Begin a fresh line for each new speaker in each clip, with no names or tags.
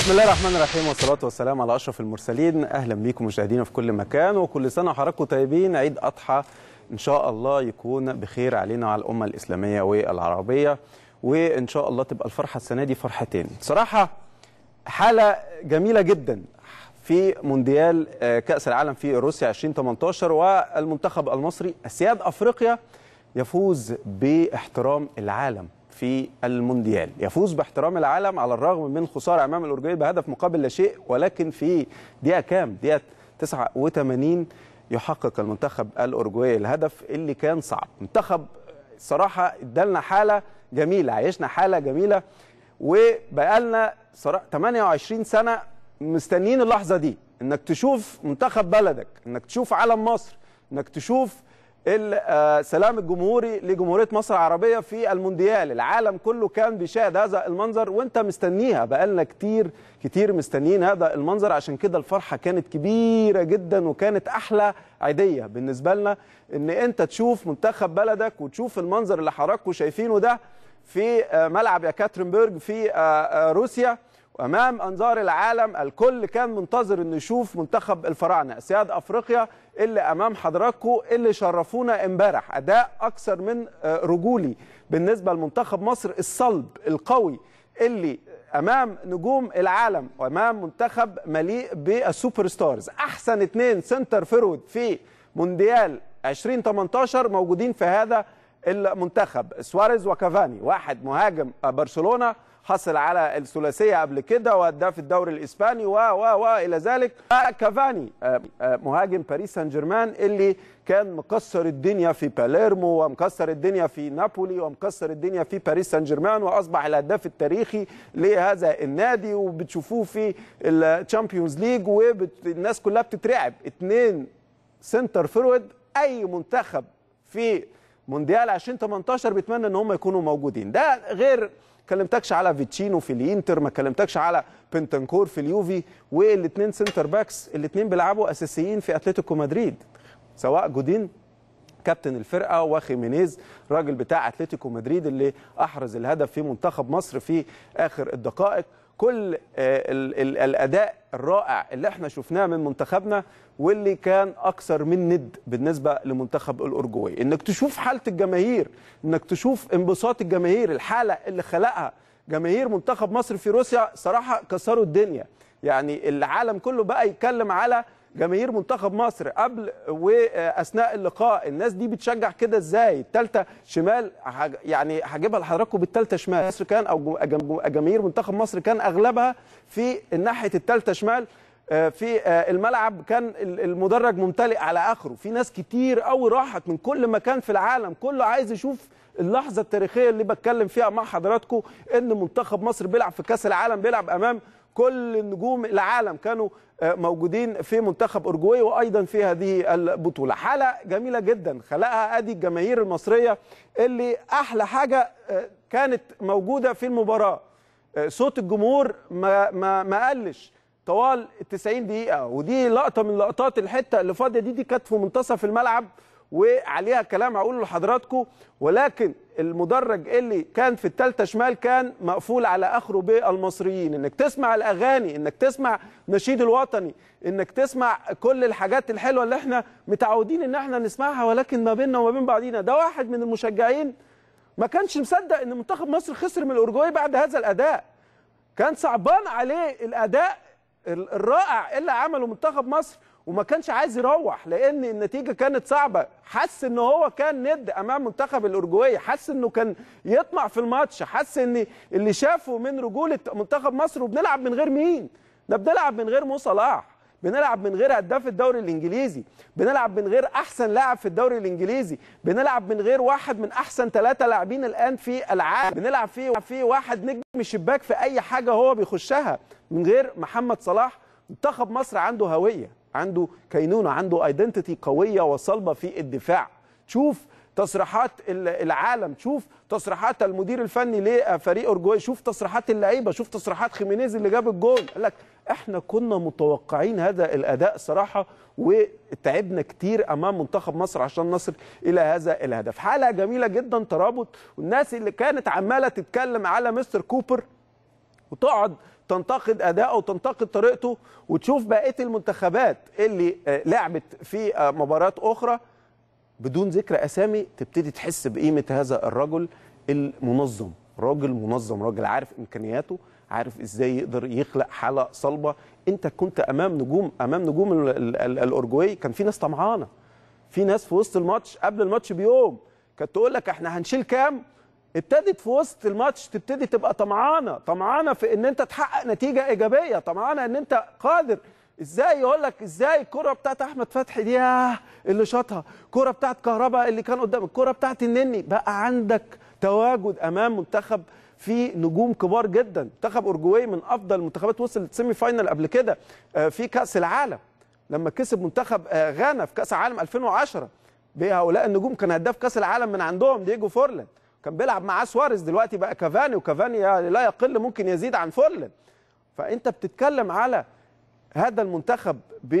بسم الله الرحمن الرحيم والصلاة والسلام على أشرف المرسلين أهلا بيكم مشاهدينا في كل مكان وكل سنة وحضراتكم طيبين عيد أضحى إن شاء الله يكون بخير علينا وعلى الأمة الإسلامية والعربية وإن شاء الله تبقى الفرحة السنة دي فرحتين صراحة حالة جميلة جدا في مونديال آه، كأس العالم في روسيا 2018 والمنتخب المصري السياد أفريقيا يفوز باحترام العالم في المونديال يفوز باحترام العالم على الرغم من خسارة أمام الأورجواي بهدف مقابل لا شيء ولكن في دقيقة كام؟ دقيقة 89 يحقق المنتخب الأورجواي الهدف اللي كان صعب منتخب صراحة ادالنا حالة جميلة عيشنا حالة جميلة وبقالنا صراحة 28 سنة مستنيين اللحظة دي انك تشوف منتخب بلدك انك تشوف علم مصر انك تشوف السلام الجمهوري لجمهوريه مصر العربيه في المونديال العالم كله كان بيشاهد هذا المنظر وانت مستنيها بقالنا كتير كتير مستنيين هذا المنظر عشان كده الفرحه كانت كبيره جدا وكانت احلى عيديه بالنسبه لنا ان انت تشوف منتخب بلدك وتشوف المنظر اللي حضراتكم شايفينه ده في آه، ملعب يكاترينبرج في آه، آه، روسيا وامام انظار العالم الكل كان منتظر انه يشوف منتخب الفراعنه اسياد افريقيا اللي امام حضراتكم اللي شرفونا امبارح اداء اكثر من آه، رجولي بالنسبه لمنتخب مصر الصلب القوي اللي امام نجوم العالم وامام منتخب مليء بالسوبر ستارز احسن اثنين سنتر فيرود في مونديال 2018 موجودين في هذا المنتخب سواريز وكافاني واحد مهاجم برشلونه حصل على الثلاثيه قبل كده وهداف الدوري الاسباني و و و الى ذلك كافاني آه، آه، مهاجم باريس سان جيرمان اللي كان مكسر الدنيا في باليرمو ومكسر الدنيا في نابولي ومكسر الدنيا في باريس سان جيرمان واصبح الهداف التاريخي لهذا النادي وبتشوفوه في الشامبيونز ليج والناس كلها بتترعب اثنين سنتر فورورد اي منتخب في مونديال 2018 بيتمنى ان هم يكونوا موجودين ده غير كلمتكش على فيتشينو في الانتر ما كلمتكش على بنتنكور في اليوفي والاثنين سنتر باكس الاثنين بيلعبوا اساسيين في اتلتيكو مدريد سواء جودين كابتن الفرقه وخيمينيز راجل بتاع اتلتيكو مدريد اللي احرز الهدف في منتخب مصر في اخر الدقائق كل آه، ال- ال- الاداء الرائع اللي احنا شفناه من منتخبنا واللي كان اكثر من ند بالنسبه لمنتخب الاورجواي انك تشوف حاله الجماهير انك تشوف انبساط الجماهير الحاله اللي خلقها جماهير منتخب مصر في روسيا صراحه كسروا الدنيا يعني العالم كله بقى يتكلم على جماهير منتخب مصر قبل واثناء اللقاء الناس دي بتشجع كده ازاي الثالثه شمال هج- يعني هجيبها لحضراتكم بالثالثه شمال مصر كان او جو- جم- جماهير منتخب مصر كان اغلبها في ناحيه الثالثه شمال آه، في آه، الملعب كان ال- المدرج ممتلئ على اخره في ناس كتير قوي راحت من كل مكان في العالم كله عايز يشوف اللحظه التاريخيه اللي بتكلم فيها مع حضراتكم ان منتخب مصر بيلعب في كاس العالم بيلعب امام كل نجوم العالم كانوا آه، موجودين في منتخب اورجواي وايضا في هذه البطوله حاله جميله جدا خلقها ادي الجماهير المصريه اللي احلى حاجه آه، كانت موجوده في المباراه آه، صوت الجمهور ما ما ما قلش طوال ال 90 دقيقه ودي لقطه من لقطات الحته اللي فاضيه دي دي كانت في منتصف الملعب وعليها كلام هقوله لحضراتكم ولكن المدرج اللي كان في الثالثه شمال كان مقفول على اخره بالمصريين انك تسمع الاغاني انك تسمع نشيد الوطني انك تسمع كل الحاجات الحلوه اللي احنا متعودين ان احنا نسمعها ولكن ما بيننا وما بين بعضينا ده واحد من المشجعين ما كانش مصدق ان منتخب مصر خسر من الاورجواي بعد هذا الاداء كان صعبان عليه الاداء ال- الرائع اللي عمله منتخب مصر وما كانش عايز يروح لان النتيجه كانت صعبه حس ان هو كان ند امام منتخب الاورجواي حس انه كان يطمع في الماتش حس ان اللي شافه من رجوله منتخب مصر وبنلعب من غير مين ده بنلعب من غير مو صلاح بنلعب من غير هداف الدوري الانجليزي بنلعب من غير احسن لاعب في الدوري الانجليزي بنلعب من غير واحد من احسن ثلاثه لاعبين الان في العالم بنلعب فيه في واحد نجم شباك في اي حاجه هو بيخشها من غير محمد صلاح منتخب مصر عنده هويه عنده كينونه عنده ايدنتيتي قويه وصلبه في الدفاع تشوف تصريحات ال- العالم تشوف تصريحات المدير الفني لفريق اورجواي شوف تصريحات اللعيبه شوف تصريحات خيمينيز اللي جاب الجول قال لك احنا كنا متوقعين هذا الاداء صراحه وتعبنا كتير امام منتخب مصر عشان نصل الى هذا الهدف حاله جميله جدا ترابط والناس اللي كانت عماله تتكلم على مستر كوبر وتقعد تنتقد اداؤه وتنتقد طريقته وتشوف بقيه المنتخبات اللي آه، لعبت في آه، مباريات اخرى بدون ذكر اسامي تبتدي تحس بقيمه هذا الرجل المنظم راجل منظم راجل عارف امكانياته عارف ازاي يقدر يخلق حاله صلبه انت كنت امام نجوم امام نجوم ال- ال- ال- الاورجواي كان في ناس طمعانه في ناس في وسط الماتش قبل الماتش بيوم كانت تقول لك احنا هنشيل كام ابتدت في وسط الماتش تبتدي تبقى طمعانه طمعانه في ان انت تحقق نتيجه ايجابيه طمعانه ان انت قادر ازاي يقول لك ازاي الكره بتاعت احمد فتحي دي ياه اللي شاطها الكره بتاعت كهربا اللي كان قدام الكره بتاعت النني بقى عندك تواجد امام منتخب في نجوم كبار جدا منتخب اورجواي من افضل المنتخبات وصل سيمي فاينل قبل كده آه، في كاس العالم لما كسب منتخب آه، غانا في كاس العالم 2010 بهؤلاء النجوم كان هداف كاس العالم من عندهم دييجو فورلان كان بيلعب معاه سواريز دلوقتي بقى كافاني وكافاني لا يقل ممكن يزيد عن فورلان فانت بتتكلم على هذا المنتخب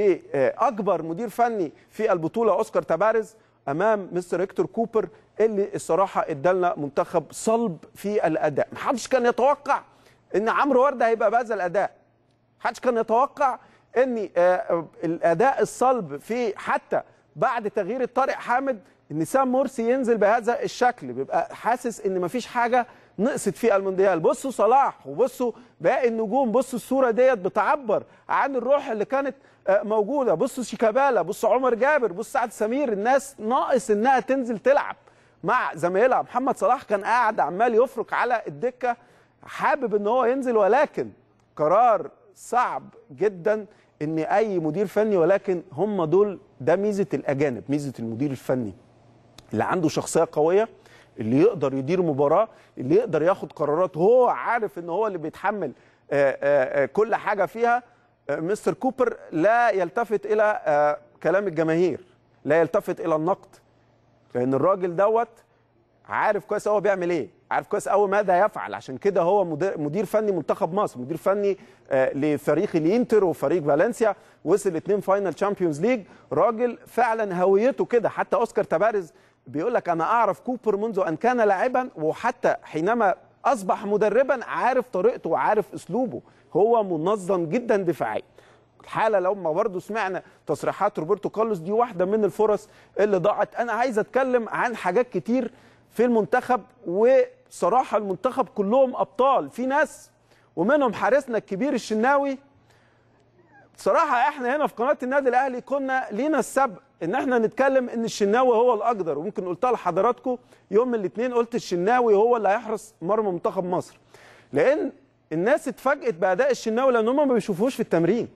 باكبر مدير فني في البطوله اوسكار تبارز امام مستر هيكتور كوبر اللي الصراحه ادالنا منتخب صلب في الاداء محدش كان يتوقع ان عمرو ورده هيبقى بهذا الاداء محدش كان يتوقع ان آه، الاداء الصلب في حتى بعد تغيير طارق حامد ان سام مرسي ينزل بهذا الشكل بيبقى حاسس ان مفيش حاجه نقصت في المونديال بصوا صلاح وبصوا باقي النجوم بصوا الصوره ديت بتعبر عن الروح اللي كانت آه، موجوده بصوا شيكابالا بصوا عمر جابر بصوا سعد سمير الناس ناقص انها تنزل تلعب مع زمايلها محمد صلاح كان قاعد عمال يفرك على الدكه حابب ان هو ينزل ولكن قرار صعب جدا ان اي مدير فني ولكن هم دول ده ميزه الاجانب ميزه المدير الفني اللي عنده شخصيه قويه اللي يقدر يدير مباراه اللي يقدر ياخد قرارات هو عارف ان هو اللي بيتحمل آه، آه، آه، كل حاجه فيها آه، مستر كوبر لا يلتفت الى آه، كلام الجماهير لا يلتفت الى النقد لان الراجل دوت عارف كويس هو بيعمل ايه عارف كويس قوي ماذا يفعل عشان كده هو مدير, مدير فني منتخب مصر مدير فني آه لفريق الانتر وفريق فالنسيا وصل اتنين فاينل تشامبيونز ليج راجل فعلا هويته كده حتى اوسكار تبارز بيقول لك انا اعرف كوبر منذ ان كان لاعبا وحتى حينما اصبح مدربا عارف طريقته وعارف اسلوبه هو منظم جدا دفاعيا الحاله لو ما برضه سمعنا تصريحات روبرتو كارلوس دي واحده من الفرص اللي ضاعت انا عايز اتكلم عن حاجات كتير في المنتخب وصراحه المنتخب كلهم ابطال في ناس ومنهم حارسنا الكبير الشناوي صراحة احنا هنا في قناة النادي الأهلي كنا لينا السبق إن احنا نتكلم إن الشناوي هو الأقدر وممكن قلتها لحضراتكم يوم من الاثنين قلت الشناوي هو اللي هيحرس مرمى منتخب مصر لأن الناس اتفاجئت بأداء الشناوي لأن هم ما بيشوفوش في التمرين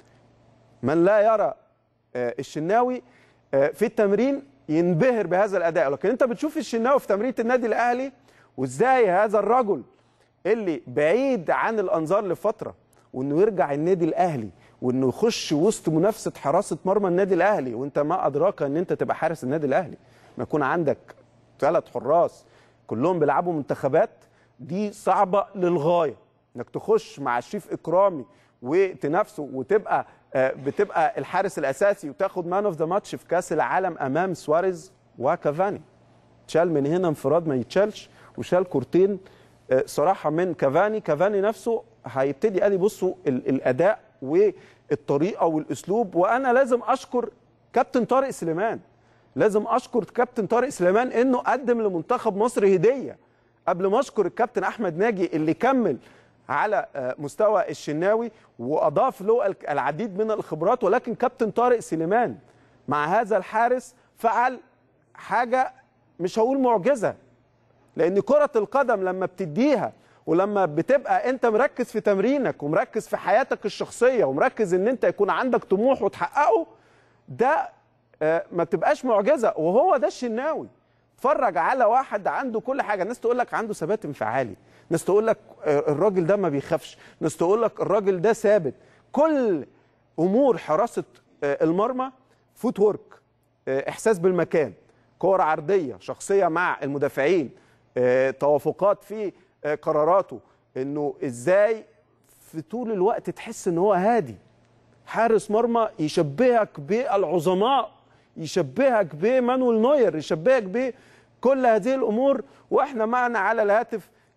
من لا يرى آه، الشناوي آه، في التمرين ينبهر بهذا الاداء لكن انت بتشوف الشناوي في تمرينه النادي الاهلي وازاي هذا الرجل اللي بعيد عن الانظار لفتره وانه يرجع النادي الاهلي وانه يخش وسط منافسه حراسه مرمى النادي الاهلي وانت ما ادراك ان انت تبقى حارس النادي الاهلي ما يكون عندك ثلاث حراس كلهم بيلعبوا منتخبات دي صعبه للغايه انك تخش مع شريف اكرامي وتنافسه وتبقى آه، بتبقى الحارس الاساسي وتاخد مان اوف ذا ماتش في كاس العالم امام سواريز وكافاني شال من هنا انفراد ما يتشالش وشال كورتين آه، صراحه من كافاني كافاني نفسه هيبتدي ادي بصوا ال- الاداء والطريقه والاسلوب وانا لازم اشكر كابتن طارق سليمان لازم اشكر كابتن طارق سليمان انه قدم لمنتخب مصر هديه قبل ما اشكر الكابتن احمد ناجي اللي كمل على آه، مستوى الشناوي واضاف له الك- العديد من الخبرات ولكن كابتن طارق سليمان مع هذا الحارس فعل حاجه مش هقول معجزه لان كره القدم لما بتديها ولما بتبقى انت مركز في تمرينك ومركز في حياتك الشخصيه ومركز ان انت يكون عندك طموح وتحققه ده آه، ما تبقاش معجزه وهو ده الشناوي اتفرج على واحد عنده كل حاجه الناس تقول لك عنده ثبات انفعالي ناس تقول لك آه، الراجل ده ما بيخافش ناس تقول لك الراجل ده ثابت كل امور حراسه آه، المرمى فوت وورك آه، احساس بالمكان كور عرضيه شخصيه مع المدافعين آه، توافقات في آه، قراراته انه ازاي في طول الوقت تحس ان هو هادي حارس مرمى يشبهك بالعظماء يشبهك بمانويل نوير يشبهك بكل هذه الامور واحنا معنا على الهاتف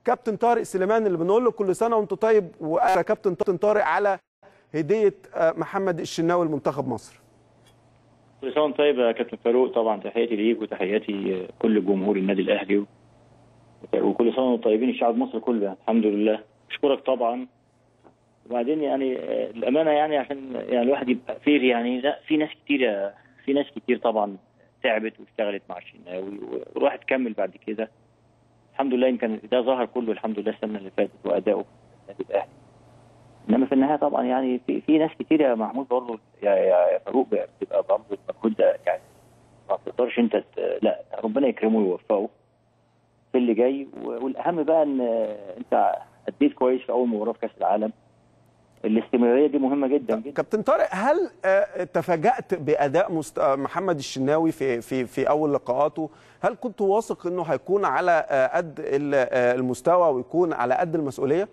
كابتن طارق سليمان اللي بنقول له كل سنه وانت طيب وأنا كابتن طارق على هديه محمد الشناوي لمنتخب مصر
كل سنه وانت طيب يا كابتن فاروق طبعا تحياتي ليك وتحياتي كل جمهور النادي الاهلي وكل سنه وانتم طيبين الشعب المصري كله الحمد لله اشكرك طبعا وبعدين يعني الامانه يعني عشان يعني الواحد يبقى فير يعني لا في ناس كتير في ناس كتير طبعا تعبت واشتغلت مع الشناوي والواحد كمل بعد كده الحمد لله يمكن ده ظهر كله الحمد لله السنه اللي فاتت واداؤه في النادي الاهلي انما في النهايه طبعا يعني في, في ناس كتير يا محمود برضه يا يا فاروق بتبقى برضه المجهود ده يعني ما تقدرش انت لا ربنا يكرمه ويوفقه في اللي جاي والاهم بقى ان انت اديت كويس في اول مباراه في كاس العالم الاستمراريه دي مهمه جدا جدا
كابتن طارق هل تفاجات باداء مست... محمد الشناوي في في في اول لقاءاته هل كنت واثق انه هيكون على قد المستوى ويكون على قد المسؤوليه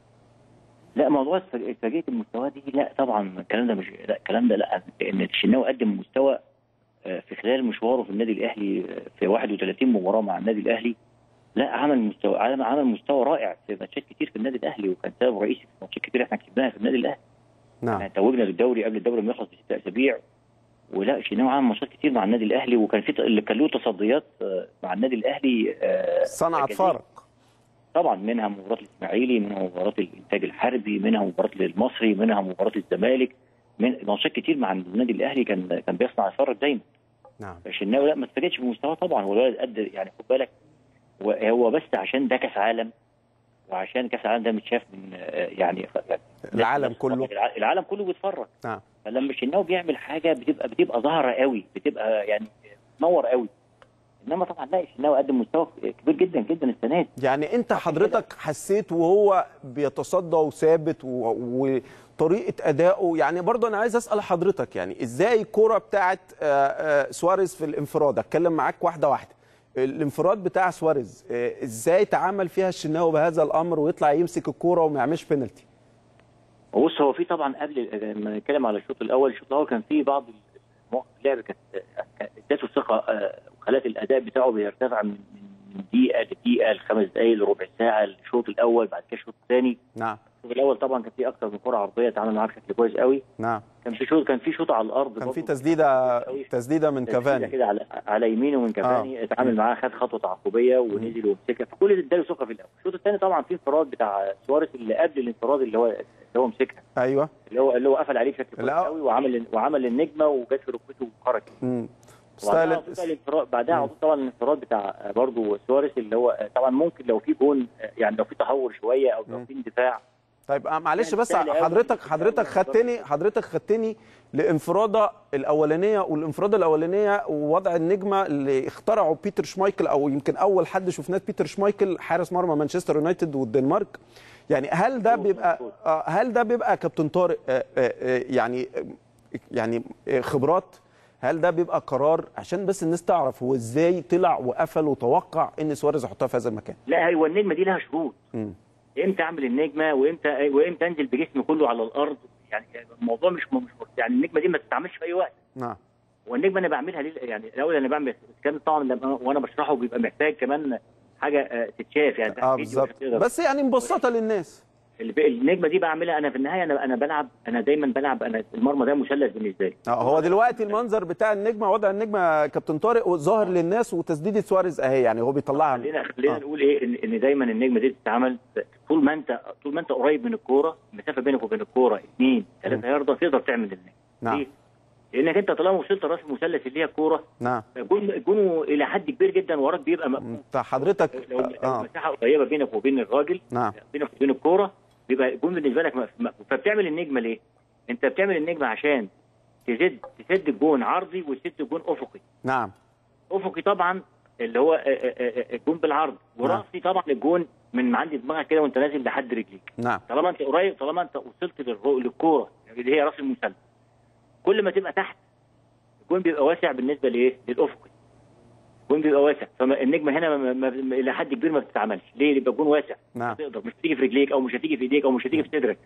لا موضوع اتفاجئت المستوى دي لا طبعا الكلام ده مش لا الكلام ده لا ان الشناوي قدم مستوى في خلال مشواره في النادي الاهلي في 31 مباراه مع النادي الاهلي لا عمل مستوى عمل مستوى رائع في ماتشات كتير في النادي الاهلي وكان سبب رئيسي في ماتشات كتير احنا كسبناها في النادي الاهلي
نعم
يعني توجنا بالدوري قبل الدوري ما يخلص بست اسابيع ولا شناوي عمل ماتشات كتير مع النادي الاهلي وكان في اللي كان له تصديات مع النادي الاهلي
صنعت فارق
طبعا منها مباراه الاسماعيلي منها مباراه الانتاج الحربي منها مباراه المصري منها مباراه الزمالك من ماتشات كتير مع النادي الاهلي كان كان بيصنع فارق دايما
نعم
الشناوي لا ما اتفاجئش بمستواه طبعا هو الولد قد يعني خد بالك هو بس عشان ده كاس عالم وعشان كاس العالم ده متشاف من يعني
العالم كله
العالم كله بيتفرج
نعم
فلما الشناوي بيعمل حاجه بتبقى بتبقى ظاهره قوي بتبقى يعني تنور قوي انما طبعا لا الشناوي قدم مستوى كبير جدا جدا السنه دي
يعني انت حضرتك حسيت وهو بيتصدى وثابت و... وطريقه ادائه يعني برضه انا عايز اسال حضرتك يعني ازاي الكوره بتاعت سواريز في الانفراد اتكلم معاك واحده واحده الانفراد بتاع سواريز ازاي تعامل فيها الشناوي بهذا الامر ويطلع يمسك الكوره وما يعملش بينالتي
بص هو في طبعا قبل لما نتكلم على الشوط الاول الشوط الاول كان في بعض مواقف اللعب كانت ادته الثقه وخلت الاداء بتاعه بيرتفع من من دقيقه لدقيقه لخمس دقائق لربع ساعه الشوط الاول بعد كده الشوط الثاني
نعم
الشوط الاول طبعا كان في اكثر من كره عرضيه اتعامل معاها بشكل كويس قوي
نعم
كان في شوط كان في شوط على الارض
كان في تسديده تسديده من كافاني
كده على على يمينه من كافاني آه. اتعامل معاه خد خطوه تعاقبيه ونزل ومسكها فكل ده اداله ثقه في الاول الشوط الثاني طبعا في انفراد بتاع سواريز اللي قبل الانفراد اللي هو اللي هو مسكها
ايوه
اللي هو اللي هو قفل عليه بشكل كويس قوي وعمل وعمل النجمه وجت في ركبته وخرج بعدها على طول طبعا الانفراد بتاع برضه سواريز اللي هو طبعا ممكن لو في جون يعني لو في تهور شويه او لو في اندفاع
طيب معلش بس حضرتك حضرتك خدتني حضرتك خدتني لانفراده الاولانيه والانفراده الاولانيه ووضع النجمه اللي اخترعه بيتر شمايكل او يمكن اول حد شفناه بيتر شمايكل حارس مرمى مانشستر يونايتد والدنمارك يعني هل ده بيبقى هل ده بيبقى كابتن طارق يعني يعني خبرات هل ده بيبقى قرار عشان بس الناس تعرف هو ازاي طلع وقفل وتوقع ان سواريز يحطها في هذا المكان
لا هو النجمه دي لها شروط امتى اعمل النجمه وامتى وامتى انزل بجسمي كله على الارض يعني الموضوع مش مش يعني النجمه دي ما تتعملش في اي وقت
نعم
والنجمه انا بعملها ليه يعني الاول انا بعمل كان طبعا وانا بشرحه بيبقى محتاج كمان حاجه تتشاف يعني
اه بالظبط بس يعني مبسطه للناس
النجمه دي بعملها انا في النهايه انا انا بلعب انا دايما بلعب انا المرمى ده مثلث بالنسبه لي
اه هو دلوقتي المنظر بتاع النجمه وضع النجمه كابتن طارق ظاهر للناس وتسديده سواريز اهي يعني هو بيطلعها
خلينا خلينا آه. نقول ايه ان, إن دايما النجمه دي بتتعمل طول ما انت طول ما انت قريب من الكوره المسافه بينك وبين الكوره 2 3 ياردة تقدر تعمل النجمه
نعم
ليه؟ لانك انت طالما وصلت راس المثلث اللي هي الكوره
نعم
جونه الى حد كبير جدا وراك بيبقى مقفول
حضرتك
لو آه. المساحه قريبه بينك وبين الراجل
نعم
بينك وبين الكوره بيبقى الجون بالنسبه لك مقفول فبتعمل النجمه ليه؟ انت بتعمل النجمه عشان تزد تسد الجون عرضي وتسد الجون افقي
نعم
افقي طبعا اللي هو الجون بالعرض وراسي طبعا الجون من عند دماغك كده وانت نازل لحد رجليك
نعم
طالما انت قريب طالما انت وصلت للكوره اللي هي راس المثلث كل ما تبقى تحت الجون بيبقى واسع بالنسبه لايه؟ للافقي الجون بيبقى واسع فالنجمه هنا الى حد كبير ما بتتعملش ليه؟ يبقى الجون واسع
نعم
تقدر مش هتيجي في رجليك او مش هتيجي في ايديك او مش هتيجي في صدرك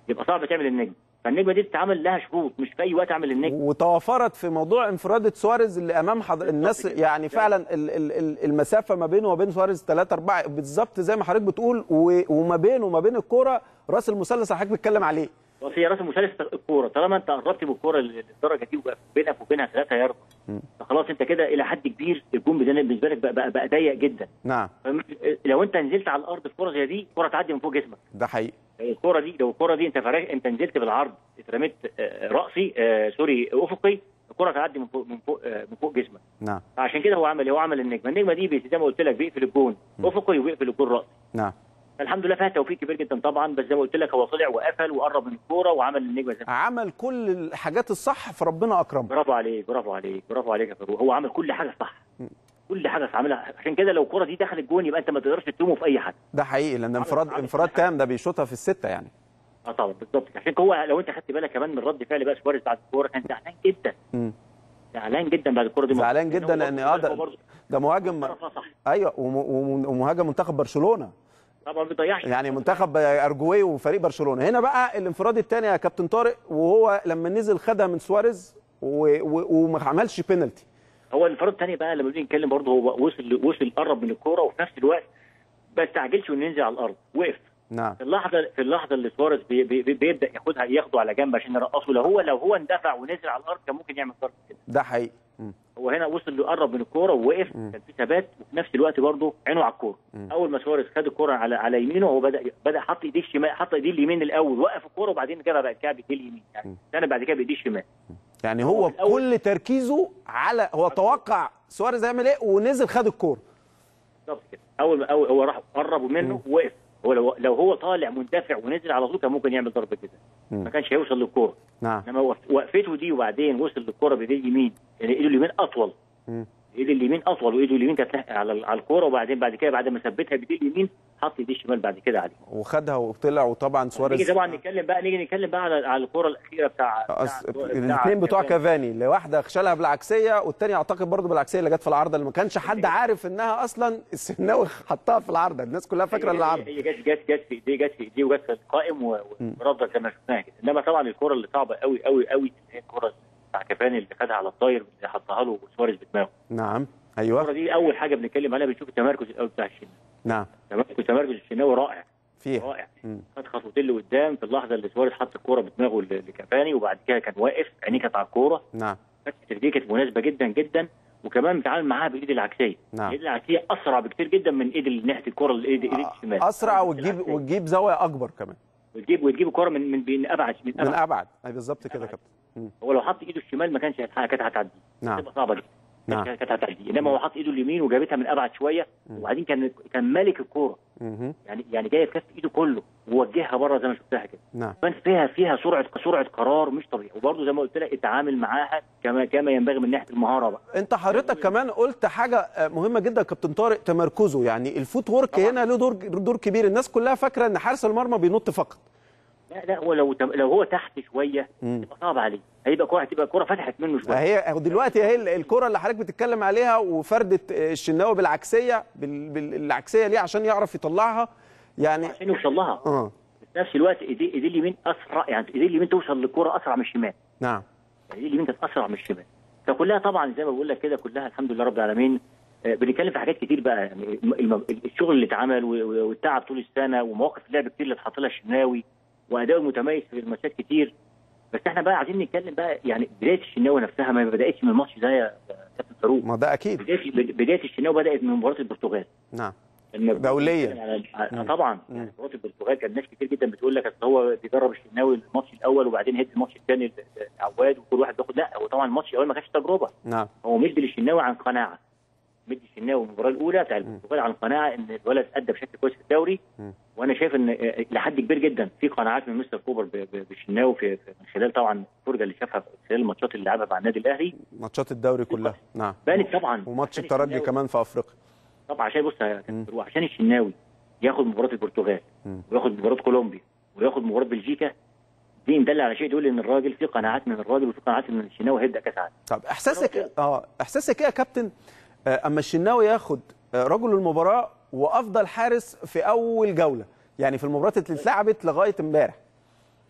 يبقى صعب تعمل النجم فالنجمه دي تتعمل لها شروط مش في اي وقت اعمل النجم
وتوافرت في موضوع انفرادة سواريز اللي امام حضر... الناس يعني فعلا ال- ال- ال- المسافه ما بينه وبين سواريز 3 4 بالظبط زي ما حضرتك بتقول و... وما بينه وما بين الكوره راس المثلث اللي حضرتك بتتكلم عليه
بس هي راس مثلث الكوره طالما انت قربت من الكوره للدرجه دي وبقى بينك وبينها 3 يارد فخلاص انت كده الى حد كبير الجون ده بالنسبه لك بقى, بقى, بقى ضيق جدا
نعم
فم- لو انت نزلت على الارض في كوره زي دي الكوره تعدي من فوق جسمك
ده حقيقي
الكوره دي لو الكوره دي انت فرق انت نزلت بالعرض اترميت آه، راسي آه، سوري افقي الكوره تعدي من فوق من فوق آه، من فوق جسمك
نعم
فعشان كده هو عمل هو عمل النجمه النجمه دي بي- زي ما قلت لك بيقفل الجون افقي وبيقفل الجون راسي
نعم
الحمد لله فيها توفيق كبير جدا طبعا بس زي ما قلت لك هو طلع وقفل وقرب من الكوره وعمل النجمه زي ما
عمل كل الحاجات الصح فربنا اكرمه
برافو عليك برافو عليك برافو عليك يا فاروق هو عمل كل حاجه صح كل حاجه عاملها عشان كده لو الكوره دي دخلت جون يبقى انت ما تقدرش تلومه في اي حد
ده حقيقي لان انفراد
عمل-
انفراد تام ده بيشوطها في السته يعني
اه طبعا بالظبط عشان كده هو لو انت خدت بالك كمان من رد فعل بقى سواريز بعد الكوره كان زعلان جدا
مم.
زعلان جدا بعد الكوره دي
زعلان جدا لان اه ده,
برضه
ده مهاجم
طرفها صح
ايوه وم- وم- ومهاجم منتخب برشلونه
طبعا ما بيضيعش
يعني منتخب ارجواي وفريق برشلونه هنا بقى الانفراد الثاني يا كابتن طارق وهو لما نزل خدها من سواريز و- و- وما عملش بينالتي
هو الانفراد الثاني بقى لما بنيجي نتكلم برضه هو وصل وصل قرب من الكوره وفي نفس الوقت ما استعجلش انه ينزل على الارض وقف
نعم
في اللحظه في اللحظه اللي سواريز بي بي بي بيبدا ياخدها ياخده على جنب عشان يرقصه لو هو لو هو اندفع ونزل على الارض كان ممكن يعمل ضربه كده
ده حقيقي مم.
هو هنا وصل لقرب من الكوره ووقف كان في ثبات وفي نفس الوقت برضه عينه على الكوره اول ما سواريز خد الكوره على على يمينه هو بدا بدا حط ايديه الشمال حط ايديه اليمين الاول وقف الكوره وبعدين كده بقى كعب ايديه اليمين يعني كان بعد كده بايديه الشمال
يعني هو
الأول-
كل تركيزه على هو توقع سواريز هيعمل ايه ونزل خد الكوره
بالظبط كده اول ما اول هو راح قرب منه ووقف هو لو لو هو طالع مندفع ونزل على طول كان ممكن يعمل ضربه كده ما كانش هيوصل للكوره
نعم
انما وقف- وقفته دي وبعدين وصل للكوره بايديه اليمين يعني ايده اليمين اطول
مم.
ايده اليمين اطول وايده اليمين كانت على على الكوره وبعدين بعد كده بعد ما ثبتها بايديه اليمين حط ايديه الشمال بعد كده عليه
وخدها وطلع وطبعا
نيجي
سواريز
طبعا نتكلم بقى نيجي نتكلم بقى على على الكوره الاخيره بتاع
أص...
بتاع-
الاثنين بتوع
كافاني.
كافاني اللي واحده شالها بالعكسيه والثانيه اعتقد برضه بالعكسيه اللي جت في العارضه اللي ما كانش حد عارف انها اصلا السناوي حطها في العارضه الناس كلها فاكره
هي-
العارضه
هي جت جت جت في ايديه جت في ايديه وجت في القائم و- ورد زي ما شفناها كده انما طبعا الكره اللي صعبه قوي قوي قوي اللي هي الكره بتاع كافاني اللي خدها على الطاير اللي حطها له سواريز بدماغه
نعم
الكره
ايوه
دي اول حاجه بنتكلم عليها بنشوف التمركز الاول بتاع الشناوي
نعم
تمركز تمركز الشناوي رائع
فيها
رائع
مم.
خد خطوتين لقدام في اللحظه اللي سواريز حط الكوره بدماغه ل- لكافاني وبعد كده كان واقف عينيه كانت على الكوره
نعم
فتحه دي كانت مناسبه جدا جدا وكمان بيتعامل معاها بالايد العكسيه
نعم.
الايد العكسيه اسرع بكتير جدا من ايد اللي ناحيه الكوره الايد ايد الشمال
اسرع
الإيد
وتجيب
العكسية.
وتجيب زاويه اكبر كمان
وتجيب وتجيب الكوره من من من ابعد من
من
ابعد
ابعد اي بالظبط كده يا كابتن مم.
هو لو حط ايده الشمال ما كانش هيتحقق كانت هتعدي
نعم.
تبقى صعبه جدا
نعم.
كانت كانت هتعدي انما هو حط ايده اليمين وجابتها من ابعد شويه وبعدين كان كان مالك الكوره
مهم.
يعني يعني جايه في كف ايده كله ووجهها بره زي ما شفتها كده
نعم
كان فيها فيها سرعه سرعه قرار مش طبيعي وبرده زي ما قلت لك التعامل معاها كما كما ينبغي من ناحيه المهاره بقى
انت حضرتك كمان قلت حاجه آه، مهمه جدا يا كابتن طارق تمركزه يعني الفوت وورك هنا له دور دور كبير الناس كلها فاكره ان حارس المرمى بينط فقط
لا لا هو لو تم- لو هو تحت شويه
مم.
تبقى صعب عليه هيبقى كوره هتبقى الكوره فتحت منه شويه
هي هو دلوقتي اهي ال- الكره اللي حضرتك بتتكلم عليها وفردة آه، الشناوي بالعكسيه بال- بالعكسيه ليه عشان يعرف يطلعها يعني
عشان يوصل لها
اه
في نفس الوقت ايديه ايديه اليمين اسرع يعني ايديه اليمين توصل للكوره اسرع من الشمال
نعم
يعني ايديه اليمين كانت اسرع من الشمال فكلها طبعا زي ما بقول لك كده كلها الحمد لله رب العالمين آه، بنتكلم في حاجات كتير بقى يعني الم- الم- الشغل اللي اتعمل و- و- والتعب طول السنه ومواقف اللعب كتير اللي اتحط لها الشناوي واداؤه المتميز في الماتشات كتير بس احنا بقى عايزين نتكلم بقى يعني بدايه الشناوي نفسها ما بداتش من الماتش ده يا كابتن فاروق
ما ده اكيد
بدايه بدايه الشناوي بدات من مباراه البرتغال
نعم
لما
دولية.
على- على-
مم.
طبعا يعني مباراه البرتغال كان ناس كتير جدا بتقول لك اصل هو بيدرب الشناوي الماتش الاول وبعدين هدي الماتش الثاني لعواد وكل واحد بياخد لا هو طبعا الماتش الاول ما كانش تجربه
نعم
هو مدي للشناوي عن قناعه مدي الشناوي المباراه الاولى بتاع البرتغال عن قناعه ان الولد ادى بشكل كويس في الدوري
مم.
وانا شايف ان آه، لحد كبير جدا في قناعات من مستر كوبر ب- ب- بالشناوي في في- من خلال طبعا الفرجه اللي شافها في خلال الماتشات اللي لعبها مع النادي الاهلي
ماتشات الدوري كلها نعم
بانت طبعا
وماتش
عشان
الترجي
الشناوي-
كمان في افريقيا
طبعا عشان بص يا كابتن فاروق، عشان الشناوي ياخد مباراه البرتغال
مم.
وياخد مباراه كولومبيا وياخد مباراه بلجيكا دي مدل على شيء يقول ان الراجل في قناعات من الراجل وفي قناعات ان الشناوي هيبدا كاس عالم
طب احساسك اه احساسك ايه يا كابتن آه، اما الشناوي ياخد آه، رجل المباراه وافضل حارس في اول جوله يعني في المباريات اللي اتلعبت لغايه امبارح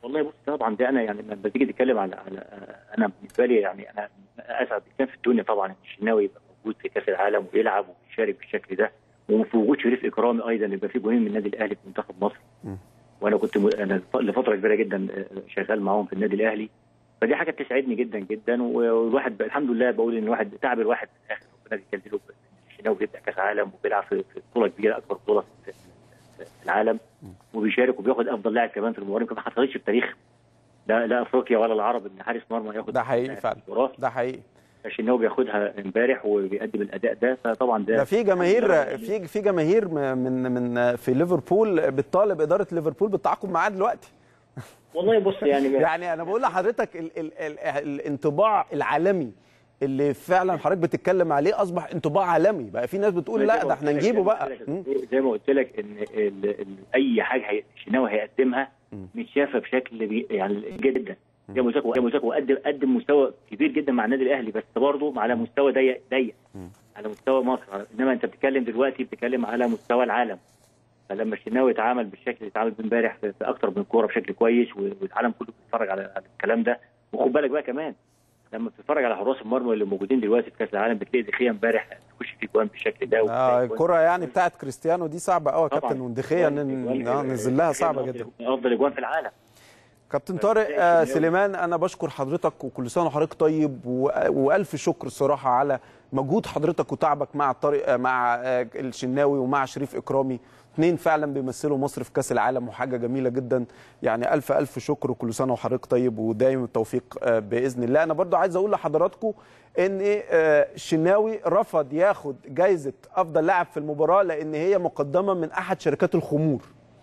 والله بص طبعا ده انا يعني لما تيجي تتكلم على على انا بالنسبه لي يعني انا اسعد انسان في الدنيا طبعا ان الشناوي يبقى موجود في كاس العالم ويلعب ويشارك بالشكل ده وفي وجود شريف اكرامي ايضا يبقى في جونين من النادي الاهلي في منتخب مصر
م.
وانا كنت م... انا لفتره كبيره جدا شغال معاهم في النادي الاهلي فدي حاجه بتسعدني جدا جدا والواحد الحمد لله بقول ان الواحد تعب الواحد في الاخر ربنا بيكلله الشناوي بيبدا كاس عالم وبيلعب في في بطوله كبيره اكبر بطوله في في العالم وبيشارك وبياخد افضل لاعب كمان في المباراه ما حصلتش في التاريخ لا لا افريقيا ولا العرب ان حارس مرمى ياخد
ده حقيقي فعلا ده حقيقي
عشان هو بياخدها امبارح وبيقدم الاداء ده فطبعا ده
ده في جماهير في في جماهير من من في ليفربول بتطالب اداره ليفربول بالتعاقد معاه دلوقتي
والله بص يعني
يعني انا بقول لحضرتك ال ال ال الانطباع العالمي اللي فعلا حضرتك بتتكلم عليه اصبح انطباع عالمي بقى في ناس بتقول لا ده احنا نجيبه بقى
زي ما قلت لك ان ال ال اي حاجه الشناوي هيقدمها متشافه بشكل بي يعني جدا زي ما قلت لك زي ما قلت لك وقدم قدم مستوى كبير جدا مع النادي الاهلي بس برضه على مستوى ضيق ضيق على مستوى مصر انما انت بتتكلم دلوقتي بتتكلم على مستوى العالم فلما الشناوي يتعامل بالشكل اللي اتعامل امبارح في اكتر من كوره بشكل كويس والعالم كله بيتفرج على الكلام ده وخد بالك بقى كمان لما بتتفرج على حراس المرمى اللي موجودين دلوقتي في كاس العالم بتلاقي دخيا امبارح تخش في جوان بالشكل ده
آه الكره يعني بتاعت كريستيانو دي صعبه قوي يا كابتن ودخيا نزل لها صعبه جدا
افضل اجوان في العالم
كابتن طارق آه سليمان انا بشكر حضرتك وكل سنه وحضرتك طيب والف شكر الصراحه على مجهود حضرتك وتعبك مع الطارق مع آه الشناوي ومع شريف اكرامي اثنين فعلا بيمثلوا مصر في كاس العالم وحاجه جميله جدا يعني الف الف شكر وكل سنه وحضرتك طيب ودايم التوفيق آه باذن الله انا برضو عايز اقول لحضراتكم ان الشناوي رفض ياخد جايزه افضل لاعب في المباراه لان هي مقدمه من احد شركات الخمور